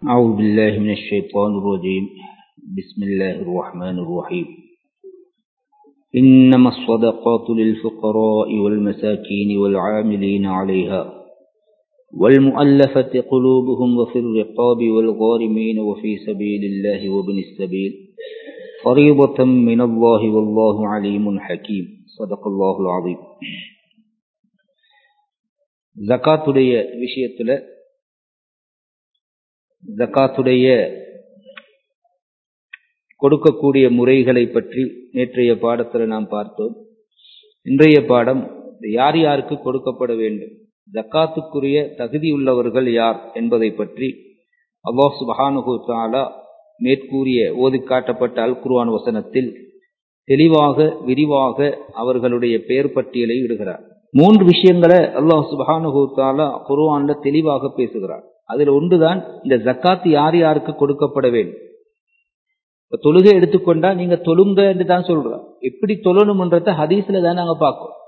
أعوذ بالله من الشيطان الرجيم بسم الله الرحمن الرحيم إنما الصدقات للفقراء والمساكين والعاملين عليها والمؤلفة قلوبهم وفي الرقاب والغارمين وفي سبيل الله وابن السبيل فريضة من الله والله عليم حكيم صدق الله العظيم ஜக்காத்துடைய விஷயத்துல ஜக்காத்துடைய கொடுக்கக்கூடிய முறைகளை பற்றி நேற்றைய பாடத்தில் நாம் பார்த்தோம் இன்றைய பாடம் யார் யாருக்கு கொடுக்கப்பட வேண்டும் ஜக்காத்துக்குரிய தகுதியுள்ளவர்கள் யார் என்பதை பற்றி அல்லாஹ் சுபஹானுகு தாலா மேற்கூறிய ஓதி காட்டப்பட்ட அல் குர்ஆன் வசனத்தில் தெளிவாக விரிவாக அவர்களுடைய பெயர் பட்டியலை இடுகிறார் மூன்று விஷயங்களை அல்லாஹ் சுபஹானுகு தாலா குர்ஆன்ல தெளிவாக பேசுகிறார் அதில் ஒன்றுதான் இந்த ஜக்காத் யார் யாருக்கு கொடுக்கப்பட வேண்டும் இப்ப தொழுகை எடுத்துக்கொண்டா நீங்க தொழுங்க என்று தான் சொல்றோம் எப்படி தொழணும்ன்றத ஹதீஸ்ல தான் நாங்க பார்க்கோம்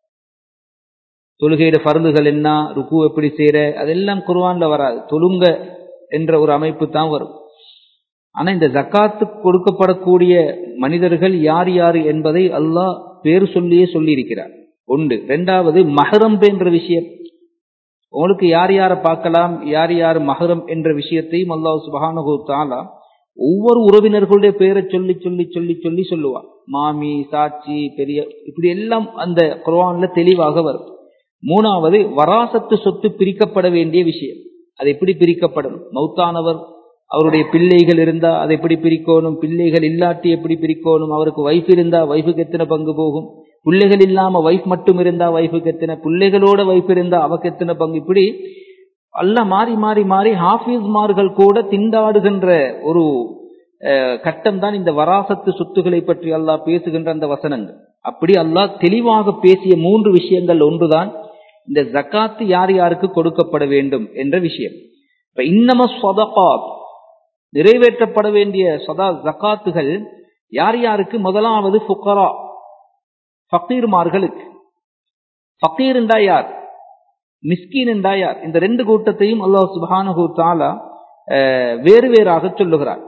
தொழுகையிட பருந்துகள் என்ன ருக்கு எப்படி செய்யற அதெல்லாம் குர்ஆன்ல வராது தொழுங்க என்ற ஒரு அமைப்பு தான் வரும் ஆனா இந்த ஜக்காத்து கொடுக்கப்படக்கூடிய மனிதர்கள் யார் யார் என்பதை அல்லாஹ் பேர் சொல்லியே சொல்லி இருக்கிறார் ஒன்று ரெண்டாவது மஹரம் என்ற விஷயம் உங்களுக்கு யார் யாரை பார்க்கலாம் யார் யார் மஹரம் என்ற விஷயத்தையும் அல்லாஹ் சுபஹானஹு தாலா ஒவ்வொரு உறவினர்களுடைய பெயரை சொல்லி சொல்லி சொல்லி சொல்லி சொல்லுவார் மாமி சாட்சி பெரிய இப்படி எல்லாம் அந்த குர்ஆன்ல தெளிவாக வரும் மூணாவது வராசத்து சொத்து பிரிக்கப்பட வேண்டிய விஷயம் அது எப்படி பிரிக்கப்படணும் மௌத்தானவர் அவருடைய பிள்ளைகள் இருந்தா அதை எப்படி பிரிக்கணும் பிள்ளைகள் இல்லாட்டி எப்படி பிரிக்கணும் அவருக்கு வைஃப் இருந்தா வைஃபுக்கு எத்தனை பங்கு போகும் பிள்ளைகள் இல்லாம வைஃப் மட்டும் இருந்தா வைஃபுக்கு எத்தனை பிள்ளைகளோட வைஃப் இருந்தா அவக்கு எத்தனை பங்கு இப்படி அல்ல மாறி மாறி மாறி ஹாஃபிஸ்மார்கள் கூட திண்டாடுகின்ற ஒரு கட்டம் தான் இந்த வராசத்து சொத்துக்களை பற்றி அல்லாஹ் பேசுகின்ற அந்த வசனங்கள் அப்படி அல்லாஹ் தெளிவாக பேசிய மூன்று விஷயங்கள் ஒன்றுதான் இந்த ஜக்காத்து யார் யாருக்கு கொடுக்கப்பட வேண்டும் என்ற விஷயம் இப்ப இன்னம சொதகாத் நிறைவேற்றப்பட வேண்டிய சதா ஜக்காத்துகள் யார் யாருக்கு முதலாவது ஃபுக்கரா ஃபக்கீர்மார்களுக்கு ஃபக்கீர் என்றா யார் மிஸ்கீன் என்றா யார் இந்த ரெண்டு கூட்டத்தையும் அல்லாஹ் சுபானு தாலா வேறு வேறாக சொல்லுகிறார்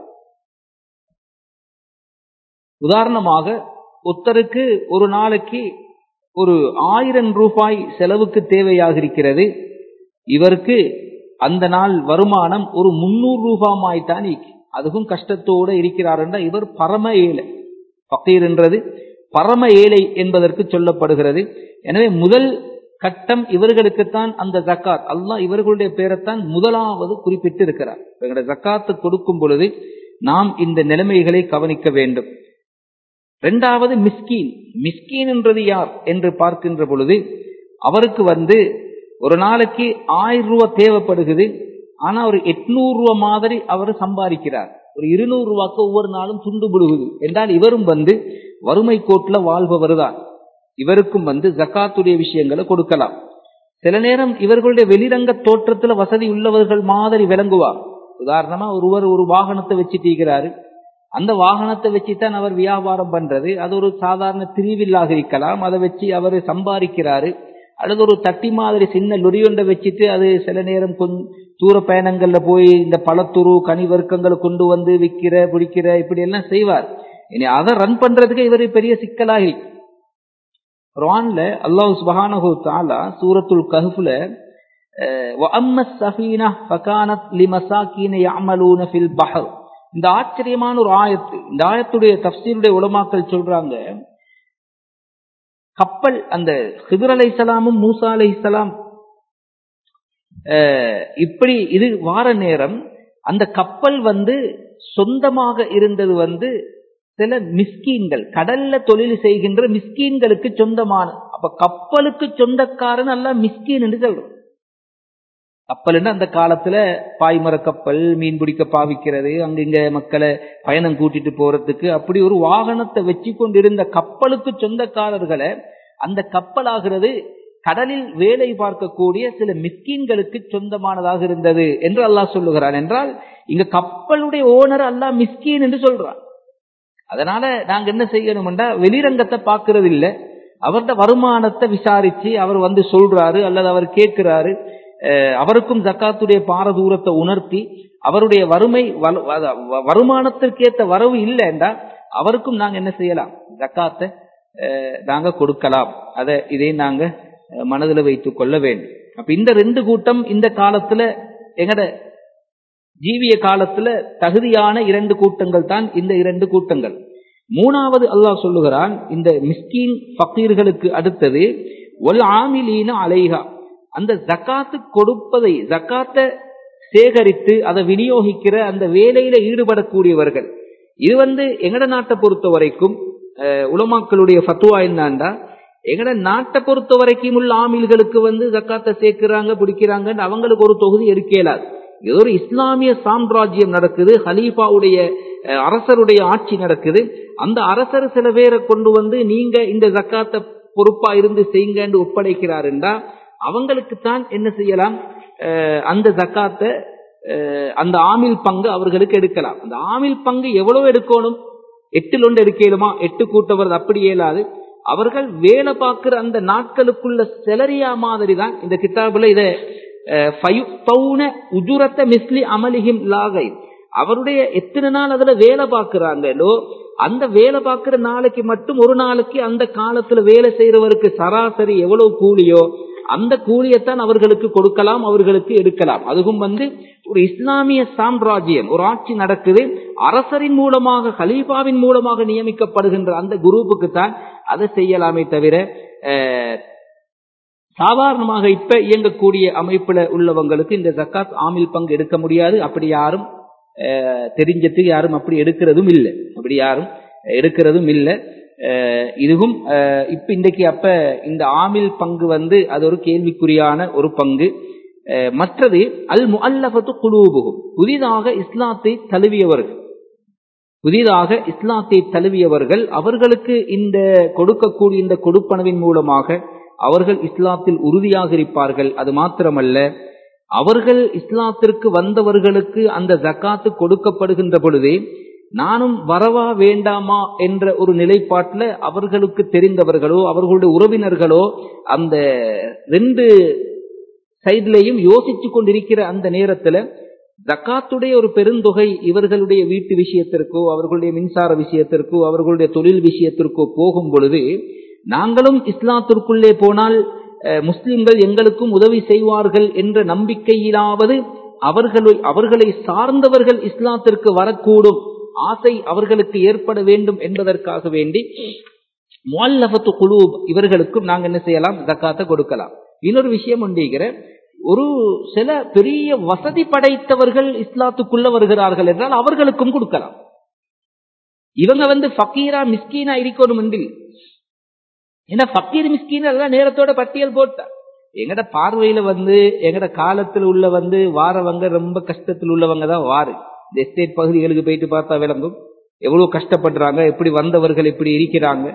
உதாரணமாக ஒருத்தருக்கு ஒரு நாளைக்கு ஒரு ஆயிரம் ரூபாய் செலவுக்கு தேவையாக இருக்கிறது இவருக்கு அந்த நாள் வருமானம் ஒரு முன்னூறு ரூபாய்த்தான் அதுவும் கஷ்டத்தோடு இருக்கிறார் என்றால் இவர் பரம ஏழை பக்கீர் என்றது பரம ஏழை என்பதற்கு சொல்லப்படுகிறது எனவே முதல் கட்டம் இவர்களுக்குத்தான் அந்த ஜக்காத் அல்லாஹ் இவர்களுடைய பேரைத்தான் முதலாவது குறிப்பிட்டு இருக்கிறார் எங்களுடைய ஜக்காத்து கொடுக்கும் பொழுது நாம் இந்த நிலைமைகளை கவனிக்க வேண்டும் இரண்டாவது மிஸ்கீன் மிஸ்கீன் என்றது யார் என்று பார்க்கின்ற பொழுது அவருக்கு வந்து ஒரு நாளைக்கு ஆயிரம் ரூபாய் தேவைப்படுகிறது ஆனா ஒரு எட்நூறு ரூபாய் மாதிரி அவர் சம்பாதிக்கிறார் ஒரு இருநூறு ரூபாய்க்கு ஒவ்வொரு நாளும் துண்டு விடுகுது என்றால் இவரும் வந்து வறுமை கோட்டில் வாழ்பவர் தான் இவருக்கும் வந்து ஜக்காத்துடைய விஷயங்களை கொடுக்கலாம் சில நேரம் இவர்களுடைய வெளிரங்க தோற்றத்துல வசதி உள்ளவர்கள் மாதிரி விளங்குவார் உதாரணமா ஒருவர் ஒரு வாகனத்தை வச்சுட்டீங்கிறாரு அந்த வாகனத்தை வச்சுதான் அவர் வியாபாரம் பண்றது அது ஒரு சாதாரண திரிவில்லாக இருக்கலாம் அதை வச்சு அவர் சம்பாதிக்கிறாரு அல்லது ஒரு தட்டி மாதிரி சின்ன லொரியொண்டை வச்சுட்டு அது சில நேரம் கொஞ்சம் தூர பயணங்கள்ல போய் இந்த பழத்துரு கனி வர்க்கங்களை கொண்டு வந்து விற்கிற பிடிக்கிற இப்படி எல்லாம் செய்வார் இனி அதை ரன் பண்றதுக்கு இவர் பெரிய சிக்கலாகி குரான்ல அல்லாஹ் சுபஹானஹு தாலா சூரத்துல் கஹ்ஃப்ல வஅம்ம ஸஃபீனா ஃபகானத் லிமசாகீன யஅமலூன ஃபில் பஹர் இந்த ஆச்சரியமான ஒரு ஆயத்து இந்த ஆயத்துடைய தஃப்சீருடைய உலமாக்கள் சொல்றாங்க கப்பல் அந்த ஹிதர் அலை சலாமும் மூசா அலை சலாம் இப்படி இது வார நேரம் அந்த கப்பல் வந்து சொந்தமாக இருந்தது வந்து சில மிஸ்கீன்கள் கடல்ல தொழில் செய்கின்ற மிஸ்கீன்களுக்கு சொந்தமான அப்ப கப்பலுக்கு சொந்தக்காரன் எல்லாம் மிஸ்கீன் என்று சொல்றோம் கப்பல்னா அந்த காலத்துல பாய்மர கப்பல் மீன் பிடிக்க பாவிக்கிறது அங்கிங்க மக்களை பயணம் கூட்டிட்டு போறதுக்கு அப்படி ஒரு வாகனத்தை வச்சு கொண்டிருந்த கப்பலுக்கு சொந்தக்காரர்களை அந்த கப்பல் ஆகிறது கடலில் வேலை பார்க்கக்கூடிய சில மிஸ்கீன்களுக்கு சொந்தமானதாக இருந்தது என்று அல்லாஹ் சொல்லுகிறான் என்றால் இங்க கப்பலுடைய ஓனர் அல்லாஹ் மிஸ்கீன் என்று சொல்றான் அதனால நாங்க என்ன செய்யணும்டா வெளிரங்கத்தை பார்க்கறது இல்லை அவர்த வருமானத்தை விசாரிச்சு அவர் வந்து சொல்றாரு அல்லது அவர் கேட்கிறாரு அஹ், அவருக்கும் ஜக்காத்துடைய பாரதூரத்தை உணர்த்தி அவருடைய வறுமை வருமானத்திற்கேற்ற வரவு இல்லைண்டா அவருக்கும் நாங்க என்ன செய்யலாம் ஜக்காத்தை நாங்க கொடுக்கலாம் அதை இதை நாங்க மனதில் வைத்துக் கொள்ள வேண்டும் அப்ப இந்த ரெண்டு கூட்டம் இந்த காலத்துல எங்கட ஜீவிய காலத்துல தகுதியான இரண்டு கூட்டங்கள் தான் இந்த இரண்டு கூட்டங்கள் மூணாவது அல்லாஹ் சொல்லுகிறான் இந்த மிஸ்கீன் பக்கீர்களுக்கு அடுத்தது ஒல் ஆமிலீன அலைஹா அந்த ஜக்காத்து கொடுப்பதை ஜக்காத்தை சேகரித்து அதை விநியோகிக்கிற அந்த வேலையில ஈடுபடக்கூடியவர்கள் இது வந்து எங்கட நாட்டை பொறுத்த வரைக்கும் உலமாக்களுடைய ஃபத்துவா என்னண்டா எங்கட நாட்டை பொறுத்த வரைக்கும் உள்ள ஆமில்களுக்கு வந்து ஜக்காத்தை சேர்க்கிறாங்க பிடிக்கிறாங்கன்னு அவங்களுக்கு ஒரு தொகுதி எடுக்கலாது ஏதோ ஒரு இஸ்லாமிய சாம்ராஜ்யம் நடக்குது ஹலீஃபாவுடைய அரசருடைய ஆட்சி நடக்குது அந்த அரசர் சில பேரை கொண்டு வந்து நீங்க இந்த ஜக்காத்தை பொறுப்பா இருந்து செய்யுங்கன்னு ஒப்படைக்கிறாருண்டா அவங்களுக்கு தான் என்ன செய்யலாம் அந்த ஜக்காத்தை அந்த ஆமில் பங்கு அவர்களுக்கு எடுக்கலாம் அந்த ஆமில் பங்கு எவ்வளவு எடுக்கணும் எட்டில் ஒன்று எடுக்கலுமா எட்டு கூட்டவர் அப்படி இயலாது அவர்கள் வேலை பார்க்கிற அந்த நாட்களுக்குள்ள செலரியா மாதிரி தான் இந்த கிதாபுல இதை உஜுரத்த மிஸ்லி அமலிஹிம் லாகை அவருடைய எத்தனை நாள் அதுல வேலை பார்க்கிறாங்களோ அந்த வேலை பார்க்கிற நாளைக்கு மட்டும் ஒரு நாளைக்கு அந்த காலத்துல வேலை செய்யறவருக்கு சராசரி எவ்வளவு கூலியோ அந்த கூலியத்தான் அவர்களுக்கு கொடுக்கலாம் அவர்களுக்கு எடுக்கலாம் அதுவும் வந்து ஒரு இஸ்லாமிய சாம்ராஜ்யம் ஒரு ஆட்சி நடக்குது அரசரின் மூலமாக ஹலீஃபாவின் மூலமாக நியமிக்கப்படுகின்ற அந்த குரூப்புக்கு தான் அதை செய்யலாமே தவிர சாதாரணமாக இப்ப இயங்கக்கூடிய அமைப்புல உள்ளவங்களுக்கு இந்த ஜக்காத் ஆமில் பங்கு எடுக்க முடியாது அப்படி யாரும் தெரிஞ்சதுக்கு யாரும் அப்படி எடுக்கிறதும் இல்லை அப்படி யாரும் எடுக்கிறதும் இல்லை இதுவும் இப்ப இன்றைக்கு அப்ப இந்த ஆமில் பங்கு வந்து அது ஒரு கேள்விக்குறியான ஒரு பங்கு மற்றது அல் முல்லபத்து குலூபுகும் புதிதாக இஸ்லாத்தை தழுவியவர்கள் புதிதாக இஸ்லாத்தை தழுவியவர்கள் அவர்களுக்கு இந்த கொடுக்கக்கூடிய இந்த கொடுப்பனவின் மூலமாக அவர்கள் இஸ்லாத்தில் உறுதியாக இருப்பார்கள் அது மாத்திரமல்ல அவர்கள் இஸ்லாத்திற்கு வந்தவர்களுக்கு அந்த ஜக்காத்து கொடுக்கப்படுகின்ற பொழுதே நானும் வரவா வேண்டாமா என்ற ஒரு நிலைப்பாட்டில் அவர்களுக்கு தெரிந்தவர்களோ அவர்களுடைய உறவினர்களோ அந்த ரெண்டு சைட்லையும் யோசிச்சு கொண்டிருக்கிற அந்த நேரத்துல ஜக்காத்துடைய ஒரு பெருந்தொகை இவர்களுடைய வீட்டு விஷயத்திற்கோ அவர்களுடைய மின்சார விஷயத்திற்கோ அவர்களுடைய தொழில் விஷயத்திற்கோ போகும் பொழுது நாங்களும் இஸ்லாத்திற்குள்ளே போனால் முஸ்லிம்கள் எங்களுக்கும் உதவி செய்வார்கள் என்ற நம்பிக்கையிலாவது அவர்களை அவர்களை சார்ந்தவர்கள் இஸ்லாத்திற்கு வரக்கூடும் ஆசை அவர்களுக்கு ஏற்பட வேண்டும் என்பதற்காக வேண்டி முல்லபத்து குழு இவர்களுக்கும் நாங்கள் என்ன செய்யலாம் ஜக்காத்தை கொடுக்கலாம் இன்னொரு விஷயம் உண்டிகிற ஒரு சில பெரிய வசதி படைத்தவர்கள் இஸ்லாத்துக்குள்ள வருகிறார்கள் என்றால் அவர்களுக்கும் கொடுக்கலாம் இவங்க வந்து ஃபக்கீரா மிஸ்கீனா இருக்கணும் என்று ஏன்னா ஃபக்கீர் மிஸ்கீன் அதெல்லாம் நேரத்தோட பட்டியல் போட்டார் எங்கட பார்வையில வந்து எங்கட காலத்தில் உள்ள வந்து வாரவங்க ரொம்ப கஷ்டத்தில் உள்ளவங்க தான் வாரு இந்த எஸ்டேட் பகுதிகளுக்கு போயிட்டு பார்த்தா விளங்கும் எவ்வளவு கஷ்டப்படுறாங்க எப்படி வந்தவர்கள் எப்படி இருக்கிறாங்க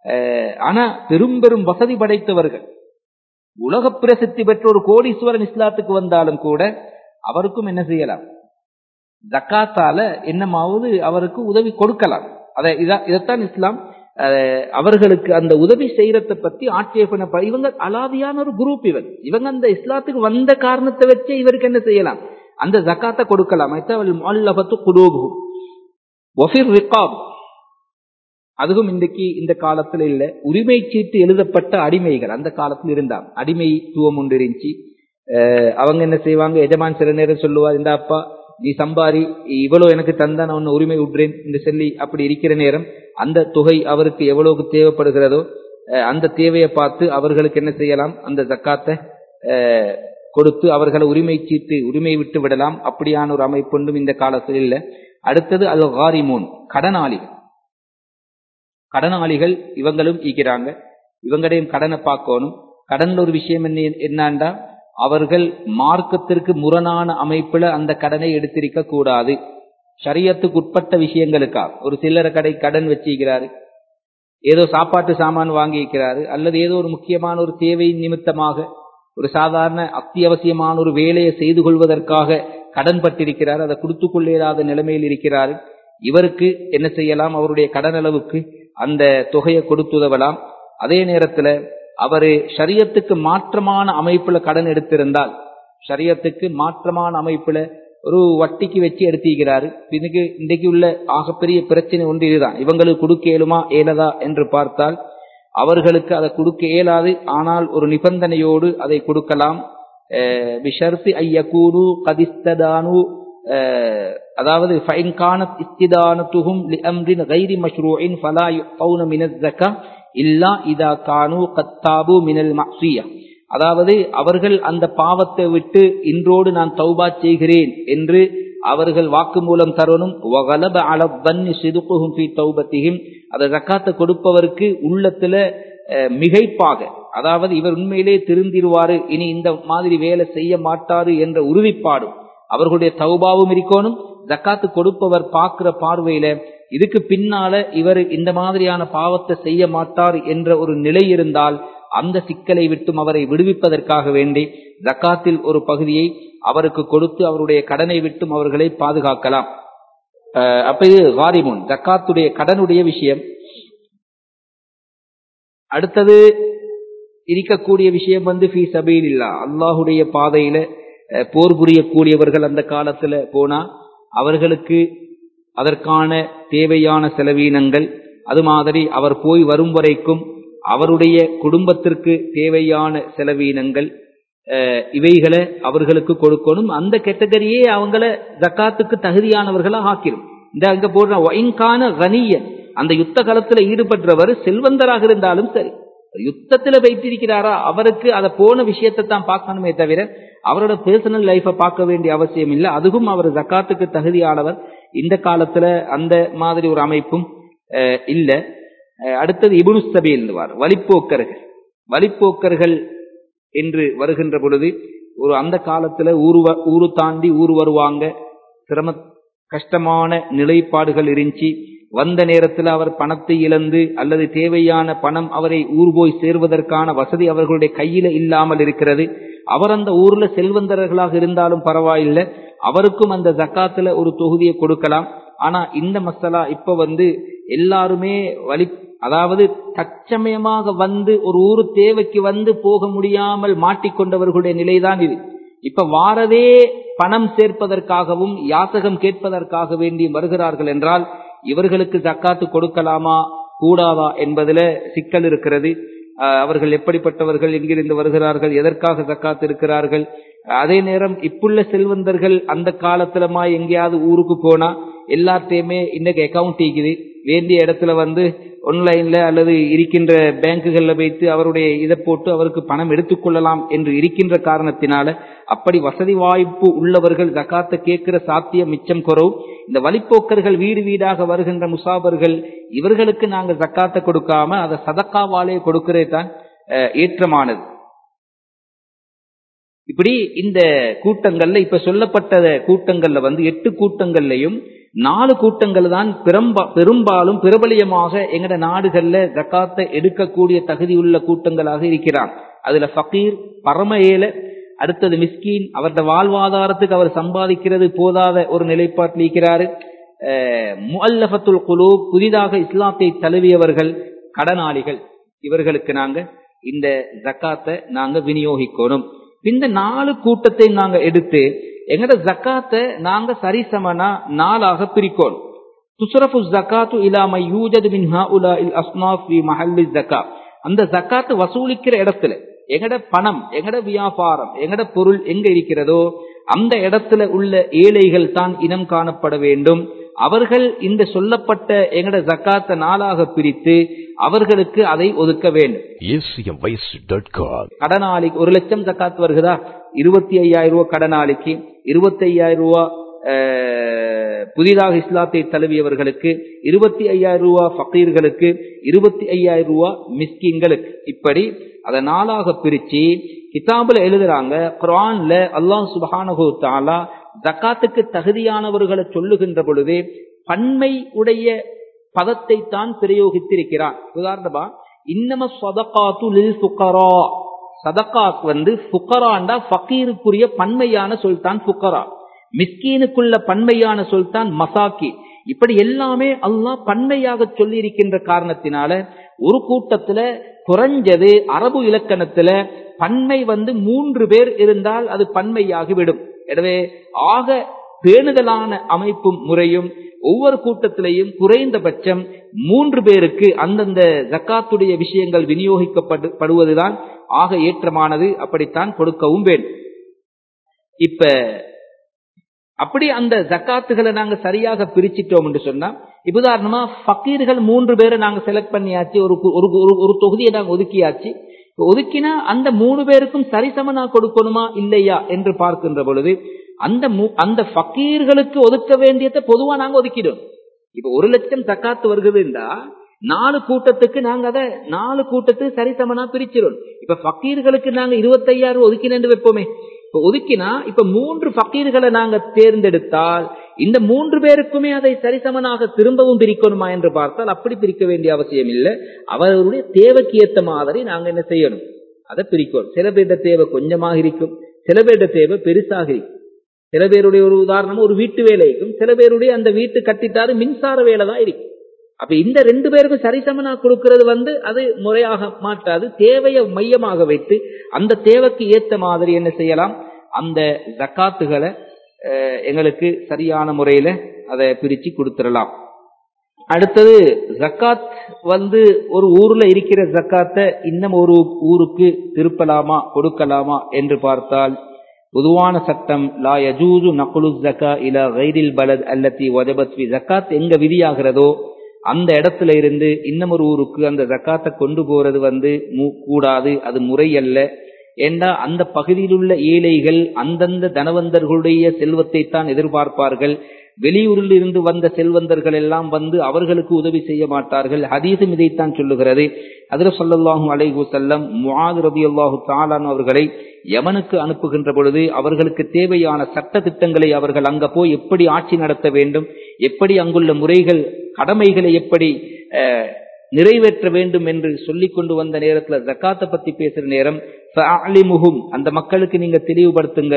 ஆனா பெரும் பெரும் வசதி படைத்தவர்கள் உலக பிரசித்தி பெற்ற ஒரு கோடீஸ்வரன் இஸ்லாத்துக்கு வந்தாலும் கூட அவருக்கும் என்ன செய்யலாம் ஜக்காத்தால என்னமாவது அவருக்கு உதவி கொடுக்கலாம் அதை இதைத்தான் இஸ்லாம் அவர்களுக்கு அந்த உதவி செய்யறத பத்தி ஆட்சேபனை இவங்க அலாதியான ஒரு குரூப் இவங்க இவங்க அந்த இஸ்லாத்துக்கு வந்த காரணத்தை வச்சு இவருக்கு என்ன செய்யலாம் அந்த ஜக்காத்தை கொடுக்கலாம் அதுவும் இன்றைக்கு இந்த காலத்துல இல்ல உரிமை சீட்டு எழுதப்பட்ட அடிமைகள் அந்த காலத்துல இருந்தாங்க அடிமைத்துவம் ஒன்று இருந்துச்சு அவங்க என்ன செய்வாங்க எஜமான் சில நேரம் சொல்லுவார் இந்த அப்பா நீ சம்பாரி இவ்வளவு எனக்கு தந்தா நான் உன்னை உரிமை விடுறேன் என்று சொல்லி அப்படி இருக்கிற நேரம் அந்த தொகை அவருக்கு எவ்வளவுக்கு தேவைப்படுகிறதோ அந்த தேவையை பார்த்து அவர்களுக்கு என்ன செய்யலாம் அந்த ஜக்காத்தை கொடுத்து அவர்களை உரிமை சீட்டு உரிமை விட்டு விடலாம் அப்படியான ஒரு அமைப்பு இந்த காலத்தில் இல்லை அடுத்தது அது ஹாரிமோன் கடனாளிகள் கடனாளிகள் இவங்களும் ஈக்கிறாங்க இவங்களையும் கடனை பார்க்கணும் கடன்ல ஒரு விஷயம் என்ன என்னண்டா அவர்கள் மார்க்கத்திற்கு முரணான அமைப்புல அந்த கடனை எடுத்திருக்க கூடாது சரியத்துக்கு உட்பட்ட விஷயங்களுக்கா ஒரு சில்லறை கடை கடன் வச்சிருக்கிறாரு ஏதோ சாப்பாட்டு சாமான் வாங்கி இருக்கிறாரு அல்லது ஏதோ ஒரு முக்கியமான ஒரு தேவையின் நிமித்தமாக ஒரு சாதாரண அத்தியாவசியமான ஒரு வேலையை செய்து கொள்வதற்காக கடன் பட்டிருக்கிறார் அதை கொடுத்து கொள்ளேறாத நிலைமையில் இருக்கிறார் இவருக்கு என்ன செய்யலாம் அவருடைய கடன் அளவுக்கு அந்த தொகையை கொடுத்துதவலாம் அதே நேரத்துல அவரு ஷரியத்துக்கு மாற்றமான அமைப்புல கடன் எடுத்திருந்தால் ஷரியத்துக்கு மாற்றமான அமைப்புல ஒரு வட்டிக்கு வச்சு எடுத்திருக்கிறாரு இதுக்கு இன்றைக்கு உள்ள ஆகப்பெரிய பிரச்சனை ஒன்று இதுதான் இவங்களுக்கு கொடுக்க இயலுமா ஏலதா என்று பார்த்தால் அவர்களுக்கு அதை கொடுக்க இயலாது ஆனால் ஒரு நிபந்தனையோடு அதை கொடுக்கலாம் பிஷர்த்தி ஐயக்கூனு கதிஸ்ததானு அதாவது ஃபைன் கானத் இஸ்திதானத்துஹும் லிஅம்ரின் கைரி மஷ்ரூஇன் ஃபலா யுஃபௌன மினஸ் ஸக்கா இல்லா இதா கானு கத்தாபு மினல் மஅசியா அதாவது அவர்கள் அந்த பாவத்தை விட்டு இன்றோடு நான் தௌபா செய்கிறேன் என்று அவர்கள் வாக்குமூலம் தரணும் வகலப அலப்பன்னி சிதுக்குஹும் ஃபி தௌபத்திஹிம் அந்த ஜக்காத்தை கொடுப்பவருக்கு உள்ளத்துல மிகைப்பாக அதாவது இவர் உண்மையிலே திருந்திருவாரு இனி இந்த மாதிரி வேலை செய்ய மாட்டாரு என்ற உறுதிப்பாடும் அவர்களுடைய தௌபாவும் இருக்கணும் ஜக்காத்து கொடுப்பவர் பார்க்கிற பார்வையில இதுக்கு பின்னால இவர் இந்த மாதிரியான பாவத்தை செய்ய மாட்டார் என்ற ஒரு நிலை இருந்தால் அந்த சிக்கலை விட்டும் அவரை விடுவிப்பதற்காக வேண்டி ஜக்காத்தில் ஒரு பகுதியை அவருக்கு கொடுத்து அவருடைய கடனை விட்டும் அவர்களை பாதுகாக்கலாம் அப்ப இது வாரிமுன் ஜக்காத்துடைய கடனுடைய விஷயம் அடுத்தது இருக்கக்கூடிய விஷயம் வந்து ஃபீ சபீல் இல்லா அல்லாஹுடைய பாதையில போர் புரியக்கூடியவர்கள் அந்த காலத்துல போனா அவர்களுக்கு அதற்கான தேவையான செலவீனங்கள் அது மாதிரி அவர் போய் வரும் வரைக்கும் அவருடைய குடும்பத்திற்கு தேவையான செலவீனங்கள் இவைகளை அவர்களுக்கு கொடுக்கணும் அந்த கேட்டகரியே அவங்கள ஜக்காத்துக்கு தகுதியானவர்களா ஆக்கிடும் இந்த அங்க போடுற ஒயின்கான கனிய அந்த யுத்த காலத்துல ஈடுபட்டவர் செல்வந்தராக இருந்தாலும் சரி யுத்தத்துல வைத்திருக்கிறாரா அவருக்கு அதை போன விஷயத்தை தான் பார்க்கணுமே தவிர அவரோட பர்சனல் லைஃபை பார்க்க வேண்டிய அவசியம் இல்லை அதுவும் அவர் ஜக்காத்துக்கு தகுதியானவர் இந்த காலத்துல அந்த மாதிரி ஒரு அமைப்பும் இல்ல அடுத்தது இபுனு சபையில் வழிப்போக்கர்கள் வழிப்போக்கர்கள் என்று வருகின்ற பொழுது ஒரு அந்த காலத்துல ஊரு ஊரு தாண்டி ஊர் வருவாங்க சிரம கஷ்டமான நிலைப்பாடுகள் இருந்துச்சு வந்த நேரத்தில் அவர் பணத்தை இழந்து அல்லது தேவையான பணம் அவரை ஊர் போய் சேர்வதற்கான வசதி அவர்களுடைய கையில இல்லாமல் இருக்கிறது அவர் அந்த ஊர்ல செல்வந்தர்களாக இருந்தாலும் பரவாயில்லை அவருக்கும் அந்த ஜக்காத்துல ஒரு தொகுதியை கொடுக்கலாம் ஆனா இந்த மசாலா இப்ப வந்து எல்லாருமே வழி அதாவது தற்சமயமாக வந்து ஒரு ஊரு தேவைக்கு வந்து போக முடியாமல் மாட்டிக்கொண்டவர்களுடைய நிலைதான் இது இப்ப வாரதே பணம் சேர்ப்பதற்காகவும் யாசகம் கேட்பதற்காக வேண்டி வருகிறார்கள் என்றால் இவர்களுக்கு ஜக்காத்து கொடுக்கலாமா கூடாதா என்பதுல சிக்கல் இருக்கிறது அவர்கள் எப்படிப்பட்டவர்கள் எங்கிருந்து வருகிறார்கள் எதற்காக ஜக்காத்து இருக்கிறார்கள் அதே நேரம் இப்புள்ள செல்வந்தர்கள் அந்த காலத்துலமா எங்கேயாவது ஊருக்கு போனா எல்லாத்தையுமே இன்னைக்கு அக்கௌண்ட் இருக்குது வேண்டிய இடத்துல வந்து ஒன்லைன்ல அல்லது இருக்கின்ற பேங்குகள்ல வைத்து அவருடைய இதை போட்டு அவருக்கு பணம் எடுத்துக்கொள்ளலாம் என்று இருக்கின்ற காரணத்தினால அப்படி வசதி வாய்ப்பு உள்ளவர்கள் ஜக்காத்தை கேட்கிற சாத்தியம் மிச்சம் குறவு இந்த வழிப்போக்கர்கள் வீடு வீடாக வருகின்ற முசாபர்கள் இவர்களுக்கு நாங்க ஜக்காத்தை கொடுக்காம அதை சதக்காவாலே கொடுக்கிறே தான் ஏற்றமானது இப்படி இந்த கூட்டங்கள்ல இப்ப சொல்லப்பட்ட கூட்டங்கள்ல வந்து எட்டு கூட்டங்கள்லையும் நாலு கூட்டங்கள் தான் பெரும்பா பெரும்பாலும் பிரபலியமாக எங்கட நாடுகள்ல ஜக்காத்தை எடுக்கக்கூடிய தகுதியுள்ள கூட்டங்களாக இருக்கிறான் அதுல ஃபக்கீர் பரம ஏல அடுத்தது மிஸ்கீன் அவரது வாழ்வாதாரத்துக்கு அவர் சம்பாதிக்கிறது போதாத ஒரு நிலைப்பாட்டில் இருக்கிறாரு முல்லஃபத்துல் குழு புதிதாக இஸ்லாத்தை தழுவியவர்கள் கடனாளிகள் இவர்களுக்கு நாங்க இந்த ஜக்காத்தை நாங்க விநியோகிக்கணும் இந்த நாலு கூட்டத்தை நாங்க எடுத்து எங்கட ஜக்காத்தை நாங்க சரிசமனா நாளாக பிரிக்கணும் துசரஃபு ஜக்காத்து இலாமை யூஜது மின் ஹாஉலா இல் அஸ்னாஃப் ஃபி மஹல்லி ஜக்கா அந்த ஜக்காத்து வசூலிக்கிற இடத்துல எங்கட பணம் எங்கட வியாபாரம் எங்கட பொருள் எங்க இருக்கிறதோ அந்த இடத்துல உள்ள ஏழைகள் தான் இனம் காணப்பட வேண்டும் அவர்கள் இந்த சொல்லப்பட்ட எங்கட ஜக்காத்த நாளாக பிரித்து அவர்களுக்கு அதை ஒதுக்க வேண்டும் கடனாளி ஒரு லட்சம் ஜக்காத் வருகிறதா இருபத்தி ஐயாயிரம் ரூபாய் கடனாளிக்கு இருபத்தி ஐயாயிரம் ரூபாய் புதிதாக இஸ்லாத்தை தழுவியவர்களுக்கு இருபத்தி ஐயாயிரம் ரூபாய் ஃபக்கீர்களுக்கு இருபத்தி ஐயாயிரம் ரூபாய் மிஸ்கின்களுக்கு இப்படி அதை நாளாக பிரிச்சு கிதாபுல எழுதுறாங்க குரான்ல அல்லாஹ் சுபஹானஹு தாலா ஜக்காத்துக்கு தகுதியானவர்களை சொல்லுகின்ற பொழுது பன்மை உடைய பதத்தை தான் பிரயோகித்திருக்கிறான் உதாரணமா இன்னம சதகாத்து லில் ஃபுக்கரா சதகாக் வந்து ஃபுக்கராண்டா ஃபக்கீருக்குரிய பன்மையான சொல் தான் ஃபுக்கரா மிஸ்கீனுக்குள்ள பன்மையான சொல் தான் மசாக்கி இப்படி எல்லாமே அல்லாஹ் பன்மையாக சொல்லி இருக்கின்ற காரணத்தினால ஒரு கூட்டத்துல குறைஞ்சது அரபு இலக்கணத்துல பன்மை வந்து மூன்று பேர் இருந்தால் அது பன்மையாகி விடும் எனவே ஆக பேணுதலான அமைப்பும் முறையும் ஒவ்வொரு கூட்டத்திலையும் குறைந்தபட்சம் மூன்று பேருக்கு அந்தந்த ஜக்காத்துடைய விஷயங்கள் விநியோகிக்கப்படுவதுதான் ஆக ஏற்றமானது அப்படித்தான் கொடுக்கவும் வேண்டும் இப்ப அப்படி அந்த ஜக்காத்துகளை நாங்க சரியாக பிரிச்சிட்டோம் என்று சொன்னா இப்ப உதாரணமா ஃபக்கீர்கள் மூன்று பேரை நாங்க செலக்ட் பண்ணியாச்சு ஒரு ஒரு ஒரு தொகுதியை நாங்க ஒதுக்கியாச்சு ஒதுக்கினா அந்த மூணு பேருக்கும் சரிசமனா கொடுக்கணுமா இல்லையா என்று பார்க்கின்ற பொழுது அந்த அந்த ஃபக்கீர்களுக்கு ஒதுக்க வேண்டியதை பொதுவா நாங்க ஒதுக்கிடும் இப்ப ஒரு லட்சம் தக்காத்து வருகுதுண்டா நாலு கூட்டத்துக்கு நாங்க அதை நாலு கூட்டத்துக்கு சரிசமனா பிரிச்சிடும் இப்ப ஃபக்கீர்களுக்கு நாங்க இருபத்தையாயிரம் ஒதுக்கினு வைப்போமே இப்ப ஒதுக்கினா இப்ப மூன்று ஃபக்கீர்களை நாங்க தேர்ந்தெடுத்தால் இந்த மூன்று பேருக்குமே அதை சரிசமனாக திரும்பவும் பிரிக்கணுமா என்று பார்த்தால் அப்படி பிரிக்க வேண்டிய அவசியம் இல்லை அவர்களுடைய தேவைக்கு ஏத்த மாதிரி நாங்க என்ன செய்யணும் அதை பிரிக்கணும் சில பேருடைய தேவை கொஞ்சமாக இருக்கும் சில பேருடைய தேவை பெருசாக இருக்கும் சில பேருடைய ஒரு உதாரணம் ஒரு வீட்டு வேலைக்கும் சில பேருடைய அந்த வீட்டு கட்டிட்டாரு மின்சார வேலை தான் இருக்கும் அப்ப இந்த ரெண்டு பேருக்கும் சரிசமனா கொடுக்கிறது வந்து அது முறையாக மாட்டாது தேவையை மையமாக வைத்து அந்த தேவைக்கு ஏத்த மாதிரி என்ன செய்யலாம் அந்த ஜக்காத்துகளை எங்களுக்கு சரியான முறையில அதை பிரிச்சு கொடுத்துடலாம் அடுத்தது ஜக்காத் வந்து ஒரு ஊர்ல இருக்கிற ஜக்காத்தை இன்னும் ஒரு ஊருக்கு திருப்பலாமா கொடுக்கலாமா என்று பார்த்தால் பொதுவான சட்டம் லா யஜூசு நகுலு ஜக்கா இலா கைரில் பலத் அல்லத்தி வஜபத் ஃபி ஜக்காத் எங்க விதியாகிறதோ அந்த இடத்துல இருந்து இன்னும் ஒரு ஊருக்கு அந்த ஜக்காத்தை கொண்டு போறது வந்து கூடாது அது முறை அல்ல ஏண்டா அந்த பகுதியில் உள்ள ஏழைகள் அந்தந்த தனவந்தர்களுடைய செல்வத்தை தான் எதிர்பார்ப்பார்கள் வெளியூரில் இருந்து வந்த செல்வந்தர்கள் எல்லாம் வந்து அவர்களுக்கு உதவி செய்ய மாட்டார்கள் ஹதீசும் இதைத்தான் சொல்லுகிறது அதில் சொல்லல்லாஹும் அலைஹு செல்லம் முஆது ரபி அல்லாஹு தாலான் அவர்களை யமனுக்கு அனுப்புகின்ற பொழுது அவர்களுக்கு தேவையான சட்ட திட்டங்களை அவர்கள் அங்க போய் எப்படி ஆட்சி நடத்த வேண்டும் எப்படி அங்குள்ள முறைகள் கடமைகளை எப்படி நிறைவேற்ற வேண்டும் என்று சொல்லிக் கொண்டு வந்த நேரத்துல ஜக்காத்தை பத்தி பேசுற நேரம் அந்த மக்களுக்கு நீங்க தெளிவுபடுத்துங்க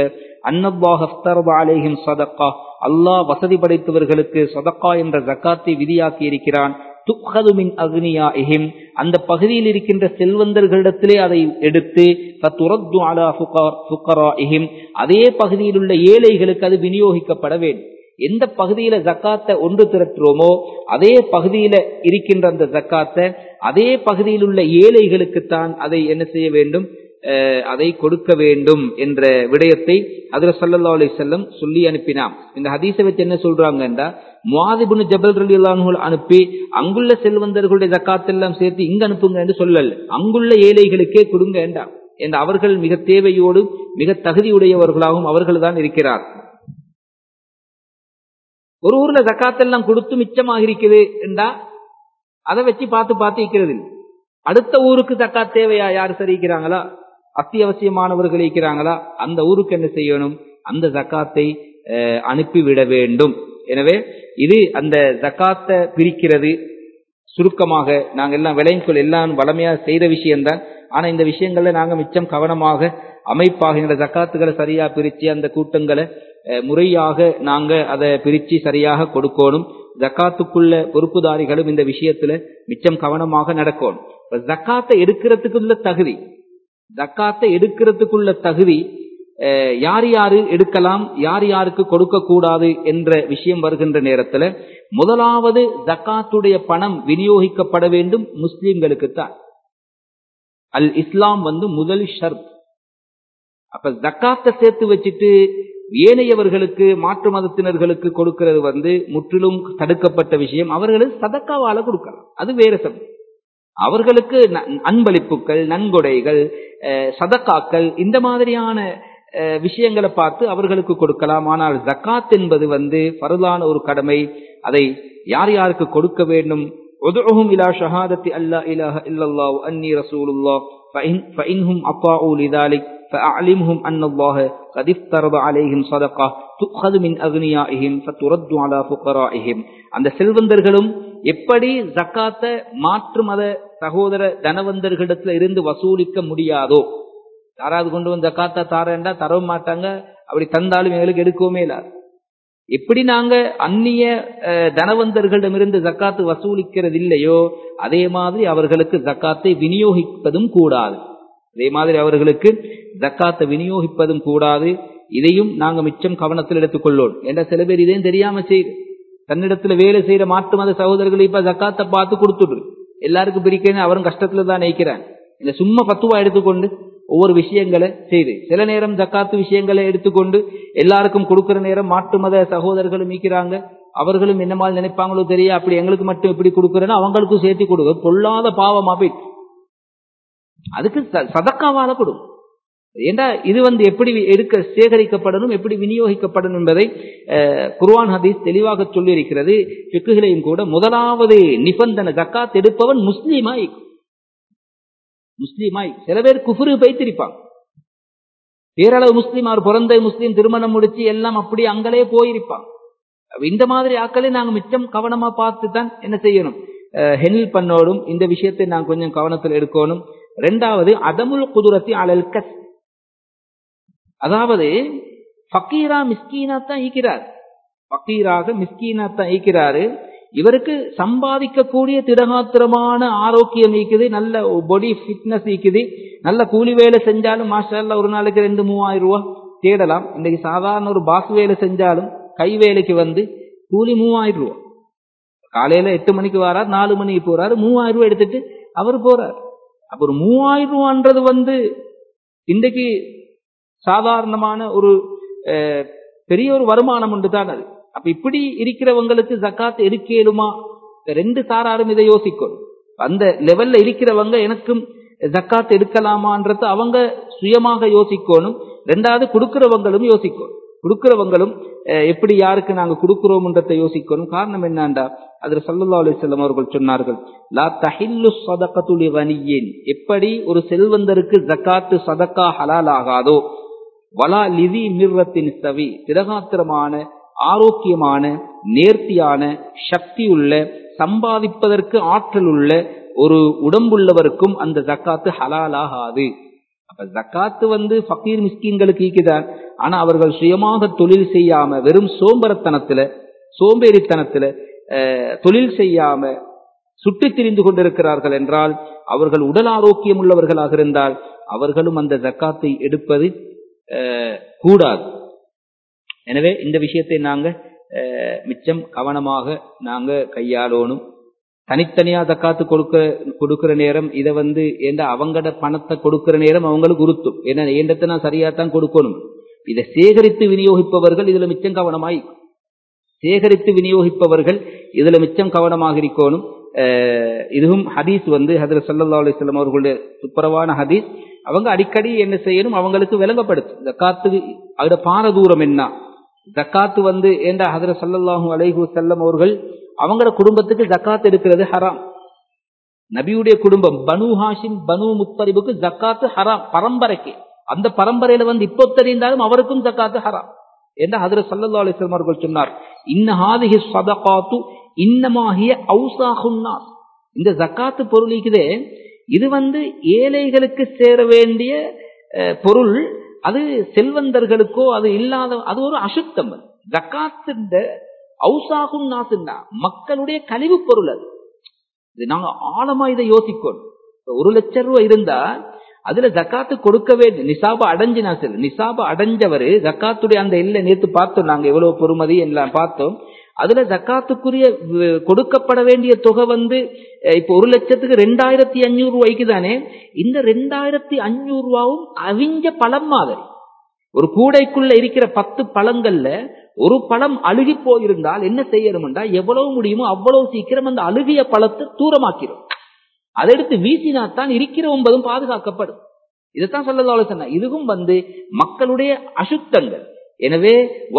அன்னபாஹிம் சதக்கா அல்லாஹ் வசதி படைத்தவர்களுக்கு சதக்கா என்ற ஜக்காத்தை விதியாக்கி இருக்கிறான் துஹதுமின் அக்னியா இஹிம் அந்த பகுதியில் இருக்கின்ற செல்வந்தர்களிடத்திலே அதை எடுத்து துரத்து அலா ஃபுகரா இஹிம் அதே பகுதியில் உள்ள ஏழைகளுக்கு அது விநியோகிக்கப்பட வேண்டும் எந்த பகுதியில ஜக்காத்தை ஒன்று திரட்டுறோமோ அதே பகுதியில இருக்கின்ற அந்த ஜக்காத்தை அதே பகுதியில் உள்ள ஏழைகளுக்குத்தான் அதை என்ன செய்ய வேண்டும் அதை கொடுக்க வேண்டும் என்ற விடயத்தை அதுல சல்லா அலி செல்லம் சொல்லி அனுப்பினான் இந்த ஹதீஸை வச்சு என்ன சொல்றாங்கன்னா முவாதிபுன் ஜபல் ரலி அல்லாஹுல் அனுப்பி அங்குள்ள செல்வந்தர்களுடைய ஜக்காத்தெல்லாம் சேர்த்து இங்க அனுப்புங்க என்று சொல்லல அங்குள்ள ஏழைகளுக்கே கொடுங்க வேண்டாம் என்று அவர்கள் மிக தேவையோடு மிக தகுதியுடையவர்களாகவும் அவர்கள் தான் இருக்கிறார் ஒரு ஊர்ல ஜக்காத்தெல்லாம் கொடுத்து மிச்சமாக இருக்குது என்றா அதை வச்சு பார்த்து பார்த்து இருக்கிறது அடுத்த ஊருக்கு ஜக்காத் தேவையா யார் சரிக்கிறாங்களா அத்தியாவசியமானவர்கள் இருக்கிறாங்களா அந்த ஊருக்கு என்ன செய்யணும் அந்த ஜக்காத்தை அனுப்பிவிட வேண்டும் எனவே இது அந்த ஜக்காத்தை பிரிக்கிறது சுருக்கமாக நாங்க எல்லாம் விளையங்கொள் எல்லாம் வளமையா செய்த விஷயம்தான் ஆனா இந்த விஷயங்கள்ல நாங்க மிச்சம் கவனமாக அமைப்பாக இந்த ஜக்காத்துகளை சரியா பிரிச்சு அந்த கூட்டங்களை முறையாக நாங்க அதை பிரிச்சு சரியாக கொடுக்கணும் ஜக்காத்துக்குள்ள பொறுப்புதாரிகளும் இந்த விஷயத்துல மிச்சம் கவனமாக நடக்கணும் ஜக்காத்தை எடுக்கிறதுக்குள்ள தகுதி ஜக்காத்தை எடுக்கிறதுக்குள்ள தகுதி யார் யாரு எடுக்கலாம் யார் யாருக்கு கொடுக்க கூடாது என்ற விஷயம் வருகின்ற நேரத்துல முதலாவது ஜக்காத்துடைய பணம் விநியோகிக்கப்பட வேண்டும் முஸ்லிம்களுக்குத்தான் அல் இஸ்லாம் வந்து முதல் ஷர்த் அப்ப ஜக்காத்தை சேர்த்து வச்சுட்டு ஏனையவர்களுக்கு மாற்று மதத்தினர்களுக்கு கொடுக்கிறது வந்து முற்றிலும் தடுக்கப்பட்ட விஷயம் அவர்களுக்கு சதக்காவால கொடுக்கலாம் அது வேற சப்தம் அவர்களுக்கு அன்பளிப்புகள் நன்கொடைகள் சதக்காக்கள் இந்த மாதிரியான விஷயங்களை பார்த்து அவர்களுக்கு கொடுக்கலாம் ஆனால் ஜக்காத் என்பது வந்து பருதான ஒரு கடமை அதை யார் யாருக்கு கொடுக்க வேண்டும் உதுஹும் இலா ஷஹாதத்தி அல்லா இலாஹ இல்லல்லாஹு அன்னி ரசூலுல்லாஹ் فإنهم أطاعوا لذلك فأعلمهم أن الله قد افترض عليهم صدقة تؤخذ من أغنيائهم فترد على فقرائهم அந்த செல்வந்தர்களும் எப்படி ஜக்காத்த மாற்று மத சகோதர தனவந்தர்களிடத்துல இருந்து வசூலிக்க முடியாதோ யாராவது கொண்டு வந்து ஜக்காத்தா தாரேன்டா தரவும் மாட்டாங்க அப்படி தந்தாலும் எங்களுக்கு எடுக்கவுமே இல்லாது எப்படி நாங்க அந்நிய தனவந்தர்களிடமிருந்து ஜக்காத்து வசூலிக்கிறது இல்லையோ அதே மாதிரி அவர்களுக்கு ஜக்காத்தை விநியோகிப்பதும் கூடாது அதே மாதிரி அவர்களுக்கு ஜக்காத்தை விநியோகிப்பதும் கூடாது இதையும் நாங்க மிச்சம் கவனத்தில் எடுத்துக்கொள்ளோம் என்ற சில பேர் இதையும் தெரியாம செய்யுது தன்னிடத்துல வேலை செய்யற மாற்று மத சகோதரர்கள் இப்ப ஜக்காத்தை பார்த்து கொடுத்துடு எல்லாருக்கும் பிரிக்கணும் அவரும் கஷ்டத்துல தான் நினைக்கிறான் இந்த சும்மா பத்துவா எடுத்துக்கொண்டு ஒவ்வொரு விஷயங்களை செய்து சில நேரம் ஜக்காத்து விஷயங்களை எடுத்துக்கொண்டு எல்லாருக்கும் கொடுக்கிற நேரம் மாற்று மத சகோதரர்களும் மீக்கிறாங்க அவர்களும் என்ன மாதிரி நினைப்பாங்களோ தெரியா அப்படி எங்களுக்கு மட்டும் எப்படி கொடுக்குறேன்னு அவங்களுக்கும் சேர்த்து கொடுங்க பொல்லாத பாவமா போய் அதுக்கு சதக்காவால கொடு ஏண்டா இது வந்து எப்படி எடுக்க சேகரிக்கப்படணும் எப்படி விநியோகிக்கப்படணும் என்பதை குர்வான் ஹதீஸ் தெளிவாக சொல்லி இருக்கிறது பிக்குகளையும் கூட முதலாவது நிபந்தனை ஜக்காத் எடுப்பவன் முஸ்லீமாய் முஸ்லீமாய் சில பேர் குஃபுரு பைத்திருப்பாங்க பேரளவு முஸ்லீம் அவர் பிறந்த முஸ்லீம் திருமணம் முடிச்சு எல்லாம் அப்படி அங்களே போயிருப்பாங்க இந்த மாதிரி ஆக்களை நாங்க மிச்சம் கவனமா பார்த்து தான் என்ன செய்யணும் ஹெனில் பண்ணோடும் இந்த விஷயத்தை நான் கொஞ்சம் கவனத்தில் எடுக்கணும் ரெண்டாவது அதமுல் குதுரத்தி அலல் கஸ் அதாவது ஃபக்கீரா மிஸ்கீனா தான் ஈக்கிறார் ஃபக்கீராக மிஸ்கீனா தான் ஈக்கிறாரு இவருக்கு சம்பாதிக்கக்கூடிய திடகாத்திரமான ஆரோக்கியம் ஈக்குது நல்ல பொடி ஃபிட்னஸ் ஈக்குது நல்ல கூலி வேலை செஞ்சாலும் மாஸ்டர்ல ஒரு நாளைக்கு ரெண்டு மூவாயிரம் ரூபாய் தேடலாம் இன்னைக்கு சாதாரண ஒரு பாஸ் வேலை செஞ்சாலும் கை வேலைக்கு வந்து கூலி மூவாயிரம் ரூபாய் காலையில எட்டு மணிக்கு வரார் நாலு மணிக்கு போறாரு மூவாயிரம் ரூபாய் எடுத்துட்டு அவர் போறார் அப்ப ஒரு மூவாயிரம் ரூபான்றது வந்து இன்றைக்கு சாதாரணமான ஒரு பெரிய ஒரு வருமானம் உண்டு தான் அது அப்ப இப்படி இருக்கிறவங்களுக்கு ஜக்காத் எடுக்கலுமா ரெண்டு சாராரும் இதை யோசிக்கணும் அந்த லெவல்ல இருக்கிறவங்க எனக்கும் ஜக்காத் எடுக்கலாமான்றது அவங்க சுயமாக யோசிக்கணும் ரெண்டாவது கொடுக்கிறவங்களும் யோசிக்கணும் கொடுக்கிறவங்களும் எப்படி யாருக்கு நாங்க கொடுக்கிறோம்ன்றதை யோசிக்கணும் காரணம் என்னண்டா அதில் சல்லா அலிசல்லம் அவர்கள் சொன்னார்கள் லா தஹில்லு சதகத்துலி வனியேன் எப்படி ஒரு செல்வந்தருக்கு ஜக்காத்து சதக்கா ஹலால் ஆகாதோ வலா லிதி மிர்ரத்தின் சவி திரகாத்திரமான ஆரோக்கியமான நேர்த்தியான சக்தி உள்ள சம்பாதிப்பதற்கு ஆற்றல் உள்ள ஒரு உடம்புள்ளவருக்கும் அந்த ஜக்காத்து ஹலாலாகாது அப்ப ஜக்காத்து வந்து ஃபக்கீர் மிஸ்கீன்களுக்கு ஈக்குதான் ஆனா அவர்கள் சுயமாக தொழில் செய்யாம வெறும் சோம்பரத்தனத்துல சோம்பேறித்தனத்துல தொழில் செய்யாம சுற்றி திரிந்து கொண்டிருக்கிறார்கள் என்றால் அவர்கள் உடல் ஆரோக்கியம் உள்ளவர்களாக இருந்தால் அவர்களும் அந்த ஜக்காத்தை எடுப்பது கூடாது எனவே இந்த விஷயத்தை நாங்க மிச்சம் கவனமாக நாங்க கையாளணும் தனித்தனியா தக்காத்து கொடுக்க கொடுக்கிற நேரம் இதை வந்து ஏண்டா அவங்கட பணத்தை கொடுக்கிற நேரம் அவங்களுக்கு உறுத்தும் ஏன்னா ஏண்டத்தை நான் சரியா தான் கொடுக்கணும் இதை சேகரித்து விநியோகிப்பவர்கள் இதுல மிச்சம் கவனமாய் சேகரித்து விநியோகிப்பவர்கள் இதுல மிச்சம் கவனமாக இருக்கணும் இதுவும் ஹதீஸ் வந்து ஹதரத் சல்லா அலிஸ்லாம் அவர்களுடைய துப்புரவான ஹதீஸ் அவங்க அடிக்கடி என்ன செய்யணும் அவங்களுக்கு விளங்கப்படுத்தும் ஜக்காத்து அதோட பாரதூரம் என்ன ஜக்காத்து வந்து ஏண்டா ஹதரத் சல்லல்லாஹு அலைஹு செல்லம் அவர்கள் அவங்களோட குடும்பத்துக்கு ஜக்காத் எடுக்கிறது ஹராம் நபியுடைய குடும்பம் பனு ஹாஷிம் பனு முத்தரிபுக்கு ஜக்காத்து ஹராம் பரம்பரைக்கு அந்த பரம்பரையில வந்து இப்போ தெரிந்தாலும் அவருக்கும் ஜக்காத்து ஹராம் என்று ஹதரத் சல்லா அலிஸ்லாம் அவர்கள் சொன்னார் இன்ன ஹாதிஹி சதகாத்து இன்னமாகிய அவுசாகுன்னாஸ் இந்த ஜக்காத்து பொருளிக்குதே இது வந்து ஏழைகளுக்கு சேர வேண்டிய பொருள் அது செல்வந்தர்களுக்கோ அது இல்லாத அது ஒரு அசுத்தம் ஜக்காத்து அவுசாகும் நாசுன்னா மக்களுடைய கழிவு பொருள் அது இது நாங்க ஆழமா இதை யோசிக்கணும் ஒரு லட்சம் ரூபாய் இருந்தா அதுல ஜக்காத்து கொடுக்க வேண்டிய நிசாப அடைஞ்சு நான் சொல்ல நிசாப அடைஞ்சவரு ஜக்காத்துடைய அந்த எல்லை நேத்து பார்த்தோம் நாங்க எவ்வளவு பொறுமதி எல்லாம் பார்த்தோம் அதுல ஜக்காத்துக்குரிய கொடுக்கப்பட வேண்டிய தொகை வந்து இப்ப ஒரு லட்சத்துக்கு ரெண்டாயிரத்தி அஞ்சூறு ரூபாய்க்கு தானே இந்த ரெண்டாயிரத்தி அஞ்சூறு ரூபாவும் அவிஞ்ச பழம் மாதிரி ஒரு கூடைக்குள்ள இருக்கிற பத்து பழங்கள்ல ஒரு பழம் அழுகி போயிருந்தால் என்ன செய்யணும்டா எவ்வளவு முடியுமோ அவ்வளவு சீக்கிரம் அந்த அழுகிய பழத்தை தூரமாக்கிறோம் அதை எடுத்து வீசினாத்தான் இருக்கிற ஒன்பதும் பாதுகாக்கப்படும் இதைத்தான் சொல்லலாம் சொன்ன இதுவும் வந்து மக்களுடைய அசுத்தங்கள் எனவே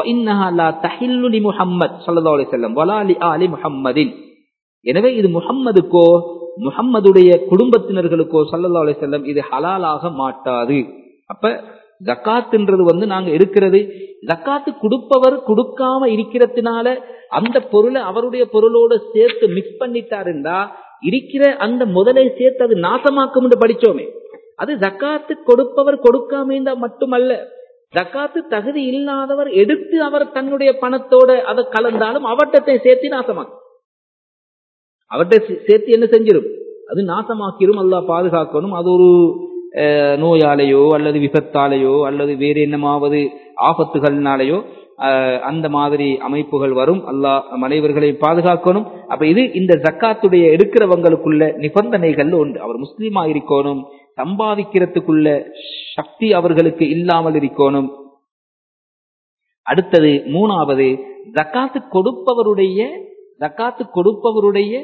முஹம்மத் சல்லா அலி செல்லம் வலாலி ஆலி முஹம்மதின் எனவே இது முஹம்மதுக்கோ முஹம்மதுடைய குடும்பத்தினர்களுக்கோ சல்லா அலி செல்லம் இது ஹலாலாக மாட்டாது அப்ப ஜக்காத்துன்றது வந்து நாங்க எடுக்கிறது ஜக்காத்து கொடுப்பவர் கொடுக்காம இருக்கிறதுனால அந்த பொருளை அவருடைய பொருளோட சேர்த்து மிக்ஸ் பண்ணிட்டாருந்தா இருக்கிற அந்த முதலை சேர்த்து அது நாசமாக்கும் படிச்சோமே அது ஜக்காத்து கொடுப்பவர் கொடுக்காம இருந்தா மட்டுமல்ல ஜக்காத்து தகுதி இல்லாதவர் எடுத்து அவர் தன்னுடைய பணத்தோட அதை கலந்தாலும் அவட்டத்தை சேர்த்து நாசமாக்கும் அவர்கிட்ட சேர்த்து என்ன செஞ்சிடும் அது நாசமாக்கிரும் அல்லா பாதுகாக்கணும் அது ஒரு அஹ், நோயாலேயோ அல்லது விபத்தாலேயோ அல்லது வேறு என்னமாவது ஆபத்துகள்னாலேயோ அஹ், அந்த மாதிரி அமைப்புகள் வரும் அல்லாஹ் நம் அனைவர்களை பாதுகாக்கணும் அப்ப இது இந்த ஜக்காத்துடைய எடுக்கிறவங்களுக்குள்ள நிபந்தனைகள் உண்டு அவர் முஸ்லீமா இருக்கணும் சம்பாதிக்கிறதுக்குள்ள சக்தி அவர்களுக்கு இல்லாமல் இருக்கணும் அடுத்தது மூணாவது ஜக்காத்து கொடுப்பவருடைய ஜக்காத்து கொடுப்பவருடைய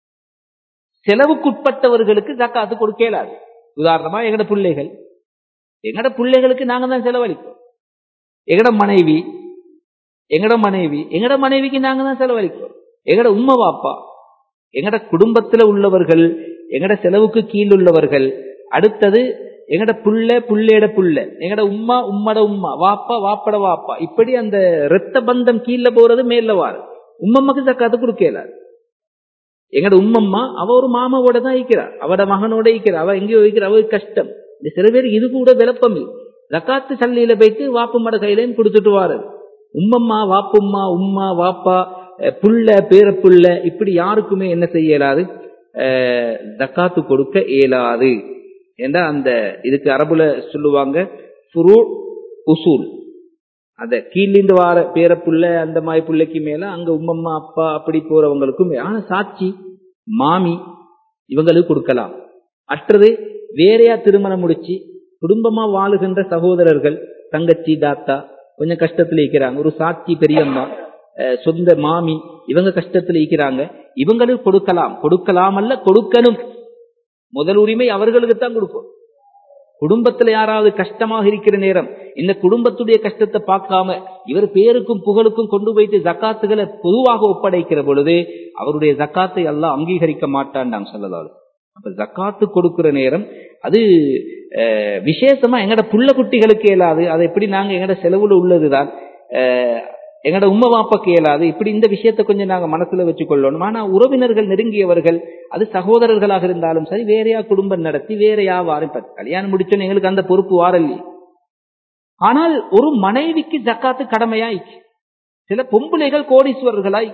செலவுக்குட்பட்டவர்களுக்கு ஜக்காத்து கொடுக்க இயலாது உதாரணமா எங்கட பிள்ளைகள் எங்கட பிள்ளைகளுக்கு நாங்க தான் செலவழிப்போம் எங்கட மனைவி எங்கட மனைவி எங்கட மனைவிக்கு நாங்க தான் செலவழிப்போம் எங்கட உம்மா வாப்பா எங்கட குடும்பத்துல உள்ளவர்கள் எங்கட செலவுக்கு கீழ் உள்ளவர்கள் அடுத்தது எங்கட புள்ள புள்ளையட புள்ள எங்கட உம்மா உம்மட உம்மா வாப்பா வாப்பட வாப்பா இப்படி அந்த இரத்த பந்தம் கீழே போறது மேல வாரு உம்மம்மாக்கு ஜக்காத்து கொடுக்கலாது எங்கட உம்மம்மா அவ ஒரு மாமாவோட தான் இருக்கிறா அவட மகனோட இருக்கிறா அவ எங்கேயோ இருக்கிற அவ கஷ்டம் இந்த சில பேருக்கு இது கூட விளப்பம் இல்லை ஜக்காத்து சல்லியில போயிட்டு வாப்பும்மட கையிலையும் கொடுத்துட்டு வாரது உம்மம்மா வாப்பும்மா உம்மா வாப்பா அஹ், புள்ள பேரப்புள்ள இப்படி யாருக்குமே என்ன செய்ய இயலாது அஹ், ஜக்காத்து கொடுக்க இயலாது ஏண்டா அந்த இதுக்கு அரபுல சொல்லுவாங்க ஃபுரு உசூல் அந்த கீழிந்து வார பேரப்புள்ள அந்த மாதிரி பிள்ளைக்கு மேல அங்க உம்மம்மா அப்பா அப்படி போறவங்களுக்கும் ஆனா சாட்சி மாமி இவங்களுக்கு கொடுக்கலாம் மற்றது வேறையா திருமணம் முடிச்சு குடும்பமா வாழுகின்ற சகோதரர்கள் தங்கச்சி தாத்தா கொஞ்சம் கஷ்டத்துல இருக்கிறாங்க ஒரு சாட்சி பெரியம்மா அஹ், சொந்த மாமி இவங்க கஷ்டத்துல இருக்கிறாங்க இவங்களுக்கு கொடுக்கலாம் கொடுக்கலாம் அல்ல கொடுக்கணும் முதல் உரிமை அவர்களுக்கு தான் கொடுக்கும் குடும்பத்துல யாராவது கஷ்டமாக இருக்கிற நேரம் இந்த குடும்பத்துடைய கஷ்டத்தை பார்க்காம இவர் பேருக்கும் புகழுக்கும் கொண்டு போயிட்டு ஜக்காத்துகளை பொதுவாக ஒப்படைக்கிற பொழுது அவருடைய ஜக்காத்தை எல்லாம் அங்கீகரிக்க மாட்டான் நாம் சொல்லலாம் அப்ப ஜக்காத்து கொடுக்கிற நேரம் அது அஹ், விசேஷமா எங்கட புள்ள குட்டிகளுக்கு இயலாது அது எப்படி நாங்க எங்கட செலவுல உள்ளதுதான் அஹ், எங்கட உம்மை வாப்பாக்கு இயலாது இப்படி இந்த விஷயத்தை கொஞ்சம் நாங்க மனசுல வச்சுக்கொள்ளணும் ஆனா உறவினர்கள் நெருங்கியவர்கள் அது சகோதரர்களாக இருந்தாலும் சரி வேறையா குடும்பம் நடத்தி வேறையா வாரம் இப்ப கல்யாணம் முடிச்சோன்னு எங்களுக்கு அந்த பொறுப்பு வாரல்லையே ஆனால் ஒரு மனைவிக்கு ஜக்காத்து கடமையாய் சில பொம்பளைகள் கோடீஸ்வரர்களாய்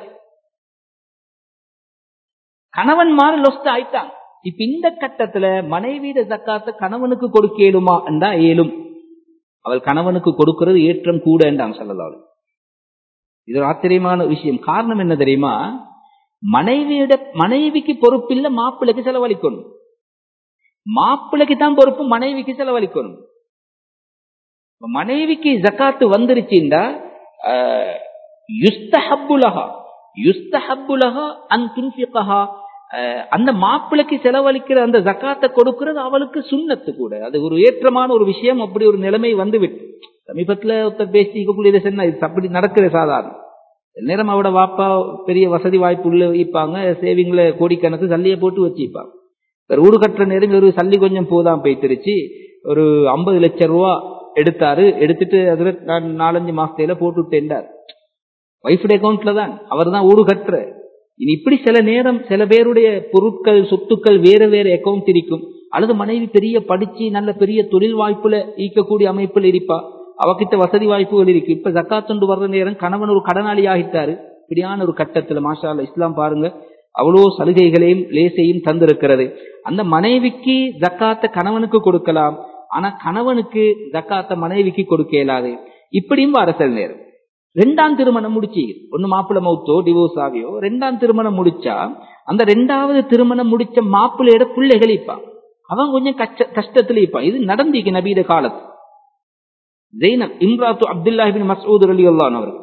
கணவன்மார் லொஸ்ட் ஆயிட்டாங்க இப்ப இந்த கட்டத்துல மனைவியிட ஜக்காத்தை கணவனுக்கு கொடுக்க இயலுமா என்றா இயலும் அவள் கணவனுக்கு கொடுக்கிறது ஏற்றம் கூட என்றாங்க சொல்லலாம் இது ஒரு ஆச்சரியமான விஷயம் காரணம் என்ன தெரியுமா மனைவியிட மனைவிக்கு பொறுப்பில்ல மாப்பிள்ளைக்கு செலவழிக்கணும் மாப்பிள்ளைக்கு தான் பொறுப்பு மனைவிக்கு செலவழிக்கணும் இப்ப மனைவிக்கு ஜக்காத்து வந்துருச்சுண்டா அஹ், யுஸ்தஹப்புலஹா யுஸ்தஹப்புலஹா அன் துன்ஃபிகஹா அஹ், அந்த மாப்பிள்ளைக்கு செலவழிக்கிற அந்த ஜக்காத்தை கொடுக்கிறது அவளுக்கு சுண்ணத்து கூட அது ஒரு ஏற்றமான ஒரு விஷயம் அப்படி ஒரு நிலைமை வந்துவிட்டு சமீபத்துல ஒருத்தர் பேசிக்கக்கூடியதை சொன்னா இது அப்படி நடக்கிற சாதாரணம் நேரம் அவட வாப்பா பெரிய வசதி வாய்ப்பு உள்ள வைப்பாங்க சேவிங்ல கோடிக்கணக்கு சல்லியை போட்டு வச்சுப்பாங்க ஒரு வீடு கட்டுற நேரம் ஒரு சல்லி கொஞ்சம் போதான் போய்த்திருச்சு ஒரு ஐம்பது லட்சம் ரூபா எடுத்தாரு எடுத்துட்டு அதுல நான் நாலஞ்சு மாசத்தையில போட்டு விட்டேன்டார் ஒய்ஃபுடைய அக்கௌண்ட்ல தான் அவர் தான் ஊடு கட்டுற இனி இப்படி சில நேரம் சில பேருடைய பொருட்கள் சொத்துக்கள் வேற வேற அக்கௌண்ட் இருக்கும் அல்லது மனைவி பெரிய படிச்சு நல்ல பெரிய தொழில் வாய்ப்புல ஈக்கக்கூடிய அமைப்புல இருப்பா அவகிட்ட வசதி வாய்ப்புகள் இருக்கு இப்ப ஜக்காத்துண்டு வர்ற நேரம் கணவன் ஒரு கடனாளி ஆகிட்டாரு இப்படியான ஒரு கட்டத்துல மாஷா அல்லாஹ் இஸ்லாம் பாருங்க அவ்வளோ சலுகைகளையும் லேசையும் தந்திருக்கிறது அந்த மனைவிக்கு ஜக்காத்தை கணவனுக்கு கொடுக்கலாம் ஆனா கணவனுக்கு ஜக்காத்தை மனைவிக்கு கொடுக்க இயலாது இப்படியும் வர சில நேரம் ரெண்டாம் திருமணம் முடிச்சு ஒன்னு மாப்பிள்ளை மௌத்தோ டிவோர்ஸ் ஆகியோ ரெண்டாம் திருமணம் முடிச்சா அந்த ரெண்டாவது திருமணம் முடிச்ச மாப்பிள்ளையோட பிள்ளைகள் இப்பான் அவன் கொஞ்சம் கஷ்ட கஷ்டத்துல இப்பான் இது நடந்திருக்கு நபீத காலத்து ஜெய்னப் இம்ராத்து அப்துல்லாஹிபின் மசூத் அலி அல்லான் அவர்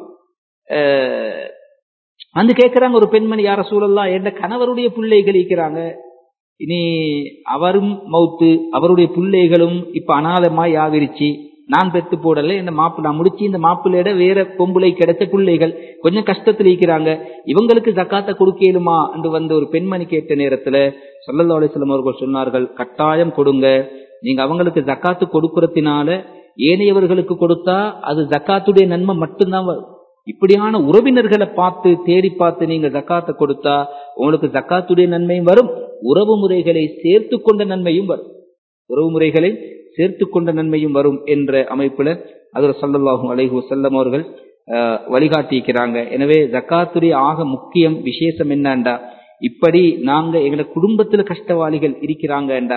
வந்து கேட்கிறாங்க ஒரு பெண்மணி யார சூழல்லா என்ற கணவருடைய பிள்ளைகள் இருக்கிறாங்க இனி அவரும் மௌத்து அவருடைய பிள்ளைகளும் இப்ப அனாதமாய் ஆவிரிச்சு நான் பெத்து போடல இந்த மாப்பு நான் முடிச்சு இந்த மாப்பிள்ளையிட வேற பொம்பளை கிடைச்ச பிள்ளைகள் கொஞ்சம் கஷ்டத்துல இருக்கிறாங்க இவங்களுக்கு ஜக்காத்தை கொடுக்கலுமா என்று வந்த ஒரு பெண்மணி கேட்ட நேரத்துல சல்லல்லா அலிஸ்லாம் அவர்கள் சொன்னார்கள் கட்டாயம் கொடுங்க நீங்க அவங்களுக்கு ஜக்காத்து கொடுக்கறதுனால ஏனையவர்களுக்கு கொடுத்தா அது ஜக்காத்துடைய நன்மை மட்டும்தான் வரும் இப்படியான உறவினர்களை பார்த்து தேடி பார்த்து நீங்க ஜக்காத்தை கொடுத்தா உங்களுக்கு ஜக்காத்துடைய நன்மையும் வரும் உறவு முறைகளை சேர்த்து கொண்ட நன்மையும் வரும் உறவு முறைகளை சேர்த்து கொண்ட நன்மையும் வரும் என்ற அமைப்புல அதில் சல்லல்லாஹும் அலைஹு வசல்லம் அவர்கள் வழிகாட்டிக்கிறாங்க எனவே ஜக்காத்துடைய ஆக முக்கியம் விசேஷம் என்னண்டா இப்படி நாங்க எங்களை குடும்பத்துல கஷ்டவாளிகள் இருக்கிறாங்கண்டா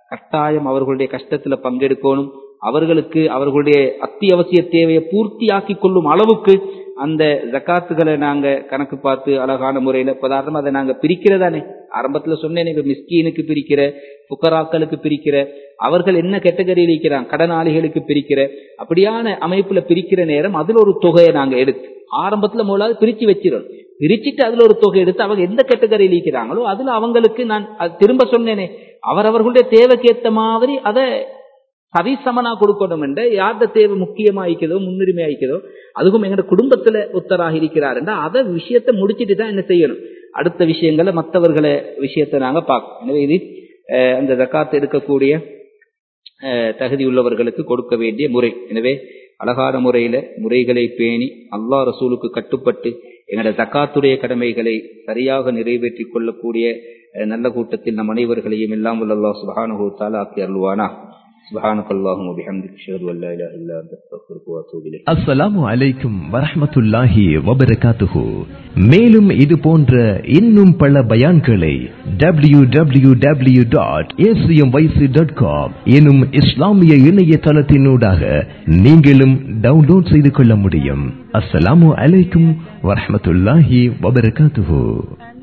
கட்டாயம் அவர்களுடைய கஷ்டத்துல பங்கெடுக்கணும் அவர்களுக்கு அவர்களுடைய அத்தியாவசிய தேவையை பூர்த்தியாக்கி கொள்ளும் அளவுக்கு அந்த ஜக்காத்துகளை நாங்க கணக்கு பார்த்து அழகான முறையில பதார்த்தம் அதை நாங்க பிரிக்கிறதானே ஆரம்பத்துல சொன்னேன் இப்ப மிஸ்கீனுக்கு பிரிக்கிற புக்கராக்களுக்கு பிரிக்கிற அவர்கள் என்ன கேட்டகரியில் இருக்கிறாங்க கடனாளிகளுக்கு பிரிக்கிற அப்படியான அமைப்புல பிரிக்கிற நேரம் அதுல ஒரு தொகையை நாங்க எடுத்து ஆரம்பத்துல முதலாவது பிரிச்சு வச்சிடணும் பிரிச்சுட்டு அதுல ஒரு தொகை எடுத்து அவங்க எந்த கேட்டகரியில் இருக்கிறாங்களோ அதுல அவங்களுக்கு நான் அது திரும்ப சொன்னேனே அவரவர்களுடைய தேவைக்கு ஏத்த மாதிரி அதை சரிசமனா கொடுக்கணும் என்ற யார்த தேவை முக்கியமா இருக்கிறதோ முன்னுரிமை ஆயிக்கிறதோ அதுவும் எங்க குடும்பத்துல ஒத்தராக இருக்கிறார் என்றா அதை விஷயத்தை முடிச்சிட்டு தான் என்ன செய்யணும் அடுத்த விஷயங்களை மற்றவர்களை விஷயத்தை நாங்க பார்க்கணும் எனவே இது அஹ், அந்த ஜக்காத் எடுக்கக்கூடிய அஹ், தகுதி உள்ளவர்களுக்கு கொடுக்க வேண்டிய முறை எனவே அழகான முறையில முறைகளை பேணி அல்லாஹ் ரசூலுக்கு கட்டுப்பட்டு எங்களோட ஜக்காத்துடைய கடமைகளை சரியாக நிறைவேற்றிக் கொள்ளக்கூடிய அஹ், நல்ல கூட்டத்தில் நம் அனைவர்களையும் எல்லாம் வல்ல அல்லாஹ் சுப்ஹானஹு வ தஆலா ஆக்கி அருள்வானா சுப்ஹானக அல்லாஹும்ம வபிஹம்திக அஷ்ஹது அன் லா இலாஹா இல்லா அன்த அஸ்தக்ஃபிருக வ அத்தூபு இலைக் அஸ்ஸலாமு அலைக்கும் வரஹ்மத்துல்லாஹி வபரகாத்துஹு மேலும் இது போன்ற இன்னும் பல பயான்களை W W W dot dot com எனும் இஸ்லாமிய இணையதளத்தினூடாக நீங்களும் டவுன்லோட் செய்து கொள்ள முடியும் அஸ்ஸலாமு அலைக்கும் வரஹ்மத்துல்லாஹி வபரகாத்துஹு